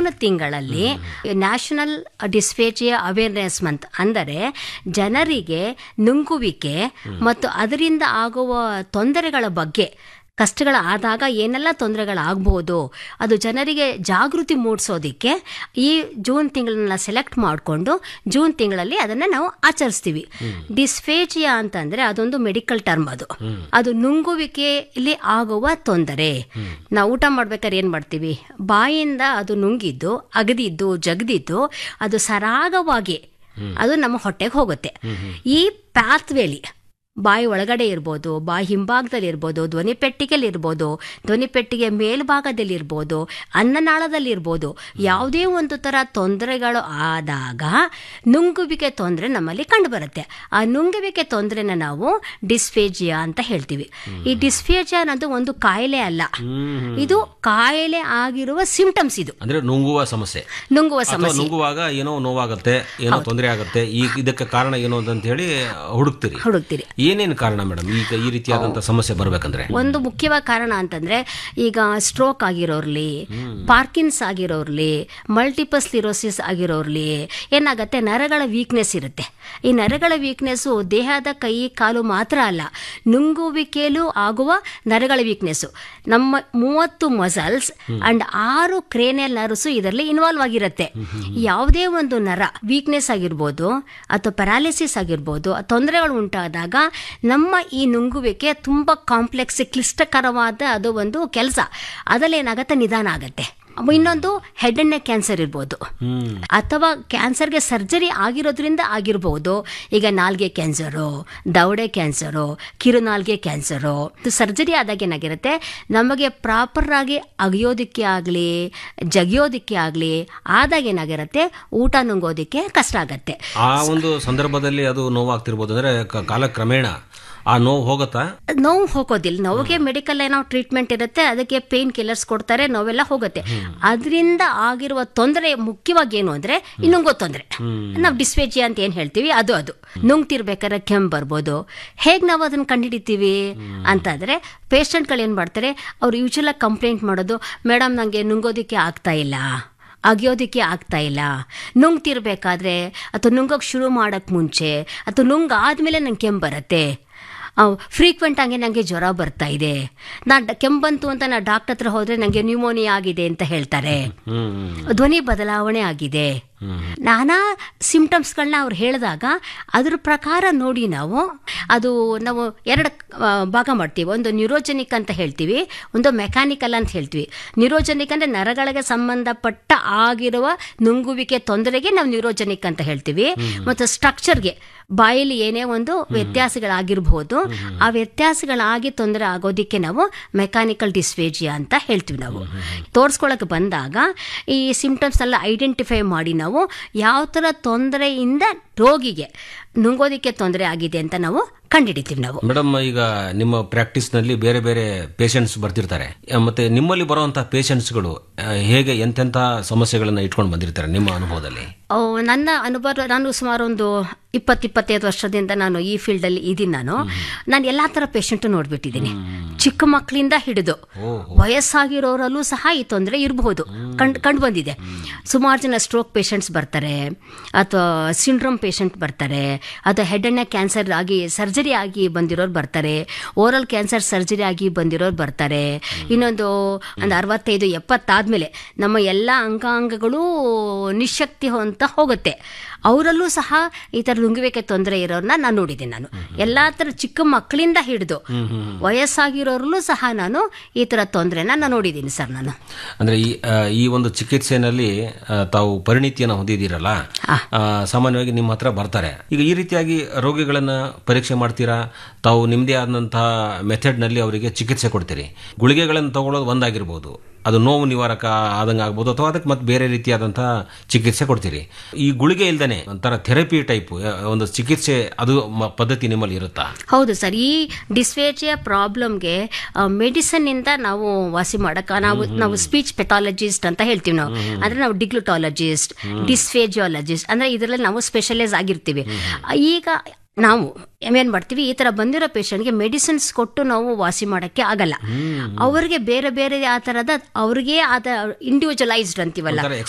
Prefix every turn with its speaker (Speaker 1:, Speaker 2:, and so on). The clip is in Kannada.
Speaker 1: ತಿಂಗಳಲ್ಲಿ ನ್ಯಾಷನಲ್ ಡಿಸ್ಫೇಜಿಯಾ ಅವೇರ್ನೆಸ್ ಮಂತ್ ಅಂದರೆ ಜನರಿಗೆ ನುಂಗುವಿಕೆ ಮತ್ತು ಅದರಿಂದ ಆಗುವ ತೊಂದರೆಗಳ ಬಗ್ಗೆ ಕಷ್ಟಗಳ ಆದಾಗ ಏನೆಲ್ಲ ತೊಂದರೆಗಳಾಗ್ಬೋದು ಅದು ಜನರಿಗೆ ಜಾಗೃತಿ ಮೂಡಿಸೋದಕ್ಕೆ ಈ ಜೂನ್ ತಿಂಗಳನ್ನ ಸೆಲೆಕ್ಟ್ ಮಾಡಿಕೊಂಡು ಜೂನ್ ತಿಂಗಳಲ್ಲಿ ಅದನ್ನು ನಾವು ಆಚರಿಸ್ತೀವಿ ಡಿಸ್ಫೇಜಿಯಾ ಅಂತಂದ್ರೆ ಅದೊಂದು ಮೆಡಿಕಲ್ ಟರ್ಮ್ ಅದು ಅದು ನುಂಗುವಿಕೆಯಲ್ಲಿ ಆಗುವ ತೊಂದರೆ ನಾವು ಊಟ ಮಾಡ್ಬೇಕಾದ್ರೆ ಏನು ಮಾಡ್ತೀವಿ ಬಾಯಿಂದ ಅದು ನುಂಗಿದ್ದು ಅಗದಿದ್ದು ಜಗದಿದ್ದು ಅದು ಸರಾಗವಾಗಿ ಅದು ನಮ್ಮ ಹೊಟ್ಟೆಗೆ ಹೋಗುತ್ತೆ ಈ ಪಾತ್ವೇಲಿ ಬಾಯಿ ಒಳಗಡೆ ಇರ್ಬೋದು ಬಾಯಿ ಹಿಂಭಾಗದಲ್ಲಿ ಇರ್ಬೋದು ಧ್ವನಿ ಪೆಟ್ಟಿಗೆಯಲ್ಲಿ ಇರ್ಬೋದು ಧ್ವನಿ ಪೆಟ್ಟಿಗೆ ಮೇಲ್ಭಾಗದಲ್ಲಿ ಇರ್ಬೋದು ಅನ್ನನಾಳದಲ್ಲಿ ಇರ್ಬೋದು ಯಾವುದೇ ಒಂದು ಥರ ತೊಂದರೆಗಳು ಆದಾಗ ನುಂಗುವಿಕೆ ತೊಂದರೆ ನಮ್ಮಲ್ಲಿ ಕಂಡುಬರುತ್ತೆ ಆ ನುಂಗುವಿಕೆ ತೊಂದರೆನ ನಾವು ಡಿಸ್ಫೇಜಿಯಾ ಅಂತ ಹೇಳ್ತೀವಿ ಈ ಡಿಸ್ಫೇಜಿಯಾ ಅನ್ನೋದು ಒಂದು ಕಾಯಿಲೆ ಅಲ್ಲ ಇದು ಕಾಯಿಲೆ ಆಗಿರುವ ಸಿಂಟಮ್ಸ್ ಇದು
Speaker 2: ಅಂದ್ರೆ ನುಂಗುವ ಸಮಸ್ಯೆ
Speaker 1: ನುಂಗುವ
Speaker 2: ಅಥವಾ
Speaker 1: ಸಮಸ್ಯೆ
Speaker 2: ನುಂಗುವಾಗ ಏನೋ ನೋವಾಗುತ್ತೆ ಏನೋ ತೊಂದರೆ ಆಗುತ್ತೆ ಈ ಇದಕ್ಕೆ ಕಾರಣ ಏನು ಅಂತ ಹೇಳಿ ಹುಡುಕ್ತೀರಿ
Speaker 1: ಹುಡುಕ್ತೀರಿ
Speaker 2: ಏನೇನು ಕಾರಣ ಮೇಡಮ್ ಈಗ ಈ ರೀತಿಯಾದಂತ ಸಮಸ್ಯೆ ಬರ್ಬೇಕಂದ್ರೆ
Speaker 1: ಒಂದು ಮುಖ್ಯವಾದ ಕಾರಣ ಅಂತಂದ್ರೆ ಈಗ ಸ್ಟ್ರೋಕ್ ಆಗಿರೋರ್ಲಿ ಪಾರ್ಕಿನ್ಸ್ ಆಗಿರೋರ್ಲಿ ಮಲ್ಟಿಪಲ್ ಸ್ಲಿರೋಸಿಸ್ ಆಗಿರೋರ್ಲಿ ಏನಾಗುತ್ತೆ ನರಗಳ ವೀಕ್ನೆಸ್ ಇರುತ್ತೆ ಈ ನರಗಳ ವೀಕ್ನೆಸ್ಸು ದೇಹದ ಕೈ ಕಾಲು ಮಾತ್ರ ಅಲ್ಲ ನುಂಗುವಿಕೆಯಲ್ಲೂ ಆಗುವ ನರಗಳ ವೀಕ್ನೆಸ್ಸು ನಮ್ಮ ಮೂವತ್ತು ಮಸಲ್ಸ್ ಅಂಡ್ ಆರು ಕ್ರೇನಿಯಲ್ ನರ್ವ್ಸ್ ಇದರಲ್ಲಿ ಇನ್ವಾಲ್ವ್ ಆಗಿರುತ್ತೆ ಯಾವುದೇ ಒಂದು ನರ ವೀಕ್ನೆಸ್ ಆಗಿರ್ಬೋದು ಅಥವಾ ಪ್ಯಾರಾಲಿಸಿಸ್ ಆಗಿರ್ಬೋದು ತೊಂದರೆಗಳು ಉಂಟಾದಾಗ ನಮ್ಮ ಈ ನುಂಗುವಿಕೆ ತುಂಬ ಕಾಂಪ್ಲೆಕ್ಸ್ ಕ್ಲಿಷ್ಟಕರವಾದ ಅದು ಒಂದು ಕೆಲಸ ಅದರಲ್ಲಿ ಏನಾಗುತ್ತೆ ನಿಧಾನ ಆಗುತ್ತೆ ಇನ್ನೊಂದು ಹೆಡ್ ಅಂಡ್ ನೆಕ್ ಕ್ಯಾನ್ಸರ್ ಇರ್ಬೋದು
Speaker 2: ಹ್ಮ್
Speaker 1: ಅಥವಾ ಕ್ಯಾನ್ಸರ್ಗೆ ಸರ್ಜರಿ ಆಗಿರೋದ್ರಿಂದ ಆಗಿರ್ಬೋದು ಈಗ ನಾಲ್ಗೆ ಕ್ಯಾನ್ಸರು ದವಡೆ ಕ್ಯಾನ್ಸರು ಕಿರುನಾಲ್ಗೆ ಕ್ಯಾನ್ಸರು ಸರ್ಜರಿ ಆದಾಗ ಏನಾಗಿರುತ್ತೆ ನಮಗೆ ಪ್ರಾಪರ್ ಆಗಿ ಅಗಿಯೋದಕ್ಕೆ ಆಗಲಿ ಜಗಿಯೋದಕ್ಕೆ ಆಗಲಿ ಆದಾಗ ಏನಾಗಿರುತ್ತೆ ಊಟ ನುಂಗೋದಕ್ಕೆ ಕಷ್ಟ ಆಗತ್ತೆ
Speaker 2: ಆ ಒಂದು ಸಂದರ್ಭದಲ್ಲಿ ಅದು ನೋವಾಗ್ತಿರ್ಬೋದು ಅಂದ್ರೆ ಕ- ಕಾಲಕ್ರಮೇಣ ಆ ನೋವು ಹೋಗುತ್ತಾ
Speaker 1: ನೋವು ಹೋಗೋದಿಲ್ಲ ನೋವಿಗೆ ಮೆಡಿಕಲ್ ಏನೋ ಟ್ರೀಟ್ಮೆಂಟ್ ಇರುತ್ತೆ ಅದಕ್ಕೆ ಪೇನ್ ಕಿಲ್ಲರ್ಸ್ ಕೊಡ್ತಾರೆ ನೋವೆಲ್ಲ ಹೋಗುತ್ತೆ ಅದರಿಂದ ಆಗಿರುವ ತೊಂದರೆ ಮುಖ್ಯವಾಗಿ ಏನು ಅಂದ್ರೆ ಈ ನುಂಗೋ ತೊಂದರೆ ನಾವು ಡಿಸ್ಪೇಜಿಯಾ ಅಂತ ಏನ್ ಹೇಳ್ತೀವಿ ಅದು ಅದು ನುಂಗ್ತಿರ್ಬೇಕಾದ್ರೆ ಕೆಮ್ಮು ಬರ್ಬೋದು ಹೇಗೆ ನಾವು ಅದನ್ನ ಕಂಡುಹಿಡಿತೀವಿ ಅಂತಂದ್ರೆ ಪೇಷಂಟ್ಗಳು ಏನು ಮಾಡ್ತಾರೆ ಅವ್ರು ಯೂಶುವಲ್ ಕಂಪ್ಲೇಂಟ್ ಮಾಡೋದು ಮೇಡಮ್ ನನಗೆ ನುಂಗೋದಕ್ಕೆ ಆಗ್ತಾ ಇಲ್ಲ ಅಗಿಯೋದಕ್ಕೆ ಆಗ್ತಾ ಇಲ್ಲ ನುಂಗ್ತಿರ್ಬೇಕಾದ್ರೆ ಅಥವಾ ನುಂಗೋಕೆ ಶುರು ಮಾಡೋಕ್ಕೆ ಮುಂಚೆ ಅಥವಾ ನುಂಗ್ ಆದಮೇಲೆ ನಂಗೆ ಕೆಮ್ಮು ಬರುತ್ತೆ ಫ್ರೀಕ್ವೆಂಟ್ ಆಗಿ ನನಗೆ ಜ್ವರ ಬರ್ತಾ ಇದೆ ನಾನು ಕೆಮ್ಮು ಬಂತು ಅಂತ ನಾ ಡಾಕ್ಟರ್ ಹತ್ರ ಹೋದ್ರೆ ನನಗೆ ನ್ಯೂಮೋನಿಯಾ ಆಗಿದೆ ಅಂತ ಹೇಳ್ತಾರೆ
Speaker 2: ಹ್ಮ್ ಹ್ಮ್
Speaker 1: ಧ್ವನಿ ಬದಲಾವಣೆ ಆಗಿದೆ
Speaker 2: ಹ್ಮ್
Speaker 1: ನಾನಾ ಸಿಂಪ್ಟಮ್ಸ್ಗಳನ್ನ ಅವ್ರು ಹೇಳಿದಾಗ ಅದ್ರ ಪ್ರಕಾರ ನೋಡಿ ನಾವು ಅದು ನಾವು ಎರಡು ಆ, ಭಾಗ ಮಾಡ್ತೀವಿ ಒಂದು ನ್ಯೂರೋಜೆನಿಕ್ ಅಂತ ಹೇಳ್ತೀವಿ ಒಂದು ಮೆಕ್ಯಾನಿಕಲ್ ಅಂತ ಹೇಳ್ತೀವಿ ನ್ಯೂರೋಜೆನಿಕ್ ಅಂದರೆ ನರಗಳಿಗೆ ಸಂಬಂಧಪಟ್ಟ ಆಗಿರುವ ನುಂಗುವಿಕೆ ತೊಂದರೆಗೆ ನಾವು ನ್ಯೂರೋಜೆನಿಕ್ ಅಂತ ಹೇಳ್ತೀವಿ ಮತ್ತು ಸ್ಟ್ರಕ್ಚರ್ಗೆ ಬಾಯಲ್ಲಿ ಏನೇ ಒಂದು ವ್ಯತ್ಯಾಸಗಳಾಗಿರ್ಬೋದು ಆ ವ್ಯತ್ಯಾಸಗಳಾಗಿ ತೊಂದರೆ ಆಗೋದಕ್ಕೆ ನಾವು ಮೆಕ್ಯಾನಿಕಲ್ ಡಿಸ್ಫೇಜಿಯಾ ಅಂತ ಹೇಳ್ತೀವಿ ನಾವು ತೋರಿಸ್ಕೊಳಕ್ಕೆ ಬಂದಾಗ ಈ ಸಿಂಪ್ಟಮ್ಸ್ ಎಲ್ಲ ಐಡೆಂಟಿಫೈ ಮಾಡಿ ನಾವು ಯಾವ ಥರ ತೊಂದರೆಯಿಂದ ರೋಗಿಗೆ ನುಂಗೋದಕ್ಕೆ ತೊಂದರೆ ಆಗಿದೆ ಅಂತ ನಾವು ಕಂಡುಹಿಡಿತೀವಿ ನಾವು
Speaker 2: ಮೇಡಮ್ ಈಗ ನಿಮ್ಮ ಪ್ರಾಕ್ಟೀಸ್ ನಲ್ಲಿ ಬೇರೆ ಬೇರೆ ಪೇಷಂಟ್ಸ್ ಬರ್ತಿರ್ತಾರೆ ಆ, ಮತ್ತೆ ನಿಮ್ಮಲ್ಲಿ ಬರುವಂತಹ ಪೇಷಂಟ್ಸ್ಗಳು ಹೇಗೆ ಎಂತೆಂಥ ಸಮಸ್ಯೆಗಳನ್ನ ಇಟ್ಕೊಂಡು ಬಂದಿರ್ತಾರೆ ನಿಮ್ಮ ಅನುಭವದಲ್ಲಿ
Speaker 1: ಓ, ನನ್ನ ಅನುಭವ ನಾನು ಸುಮಾರು ಒಂದು ಇಪ್ಪತ್ತು ಇಪ್ಪತ್ತೈದು ವರ್ಷದಿಂದ ನಾನು ಈ ಫೀಲ್ಡಲ್ಲಿ ಇದ್ದೀನಿ ನಾನು ನಾನು ಎಲ್ಲ ಥರ ಪೇಷಂಟ್ ನೋಡ್ಬಿಟ್ಟಿದ್ದೀನಿ ಚಿಕ್ಕ ಮಕ್ಕಳಿಂದ ಹಿಡಿದು ವಯಸ್ಸಾಗಿರೋರಲ್ಲೂ ಸಹ ಈ ತೊಂದರೆ ಇರಬಹುದು ಕಂಡು ಕಂಡು ಬಂದಿದೆ ಸುಮಾರು ಜನ ಸ್ಟ್ರೋಕ್ ಪೇಷಂಟ್ಸ್ ಬರ್ತಾರೆ ಅಥವಾ ಸಿಂಡ್ರೋಮ್ ಪೇಷಂಟ್ ಬರ್ತಾರೆ ಅಥವಾ ಹೆಡ್ ಅಂಡ್ ನೆಕ್ ಕ್ಯಾನ್ಸರ್ ಆಗಿ ಸರ್ಜರಿ ಆಗಿ ಬಂದಿರೋರು ಬರ್ತಾರೆ ಓರಲ್ ಕ್ಯಾನ್ಸರ್ ಸರ್ಜರಿ ಆಗಿ ಬಂದಿರೋರು ಬರ್ತಾರೆ ಇನ್ನೊಂದು ಒಂದು ಅರವತ್ತೈದು ಎಪ್ಪತ್ತಾದ್ಮೇಲೆ ನಮ್ಮ ಎಲ್ಲ ಅಂಗಾಂಗಗಳು ನಿಶಕ್ತಿ ಅಂತ ಹೋಗುತ್ತೆ ಅವರಲ್ಲೂ ಸಹ ಈ ಥರ ನುಂಗುವಿಕೆ ತೊಂದರೆ ಇರೋರನ್ನ ನಾನು ನೋಡಿದ್ದೀನಿ ನಾನು ಎಲ್ಲ ಥರ ಚಿಕ್ಕ ಮಕ್ಕಳಿಂದ ಹಿಡಿದು ವಯಸ್ಸಾಗಿರೋರಲ್ಲೂ ಸಹ ನಾನು ಈ ಥರ ತೊಂದರೆನ ನಾನು ನೋಡಿದ್ದೀನಿ ಸರ್ ನಾನು
Speaker 2: ಅಂದ್ರೆ ಈ ಆ, ಈ ಒಂದು ಚಿಕಿತ್ಸೆನಲ್ಲಿ ಆ, ತಾವು ಪರಿಣಿತಿಯನ್ನು ಹೊಂದಿದ್ದೀರಲ್ಲ ಆ, ಸಾಮಾನ್ಯವಾಗಿ ನಿಮ್ಮ ಹತ್ರ ಬರ್ತಾರೆ ಈಗ ಈ ರೀತಿಯಾಗಿ ರೋಗಿಗಳನ್ನ ಪರೀಕ್ಷೆ ಮಾಡ್ತೀರಾ ತಾವು ನಿಮ್ಮದೇ ಆದಂತಹ ಮೆಥಡ್ನಲ್ಲಿ ಅವರಿಗೆ ಚಿಕಿತ್ಸೆ ಕೊಡ್ತೀರಿ ಗುಳಿಗೆಗಳನ್ನು ತಗೊಳ್ಳೋದು ಒಂದಾಗಿರ್ಬೋದು ಅದು ನೋವು ನಿವಾರಕ ಆದಂಗೆ ಆಗ್ಬೋದು ಅಥವಾ ಅದಕ್ಕೆ ಮತ್ತೆ ಬೇರೆ ರೀತಿಯಾದಂತಹ ಚಿಕಿತ್ಸೆ ಕೊಡ್ತೀರಿ ಈ ಗುಳಿಗೆ ಇಲ್ದೇನೆ ಒಂಥರ ಥೆರಪಿ ಟೈಪ್ ಒಂದು ಚಿಕಿತ್ಸೆ ಅದು ಮ- ಪದ್ಧತಿ ನಿಮ್ಮಲ್ಲಿ ಇರುತ್ತಾ
Speaker 1: ಹೌದು ಸರ್ ಈ ಡಿಸ್ಫೇಜಿಯಾ ಪ್ರಾಬ್ಲಮ್ಗೆ ಮೆಡಿಸನ್ ಇಂದ ನಾವು ವಾಸಿ ಮಾಡಕ ನಾವು ನಾವು ಸ್ಪೀಚ್ ಪೆಥಾಲಜಿಸ್ಟ್ ಅಂತ ಹೇಳ್ತೀವಿ ನಾವು ಅಂದ್ರೆ ನಾವು ಡಿಗ್ಲುಟಾಲಜಿಸ್ಟ್ ಡಿಸ್ಫೇಜಿಯಾಲಜಿಸ್ಟ್ ಅಂದ್ರೆ ಇದರಲ್ಲಿ ನಾವು ಸ್ಪೆಷಲೈಸ್ ಆಗಿರ್ತೀವಿ ಈಗ ನಾವು ಏನ್ ಮಾಡ್ತೀವಿ ಈ ತರ ಬಂದಿರೋ ಪೇಷಂಟ್ಗೆ ಮೆಡಿಸಿನ್ಸ್ ಕೊಟ್ಟು ನಾವು ವಾಸಿ ಮಾಡಕ್ಕೆ ಆಗಲ್ಲ ಅವ್ರಿಗೆ ಬೇರೆ ಬೇರೆ ಆ ತರದ ಅವ್ರಿಗೆ ಆದ ಇಂಡಿವಿಜುವಲೈಸ್ಡ್ ಅಂತೀವಲ್ಲ
Speaker 2: ಒಂಥರ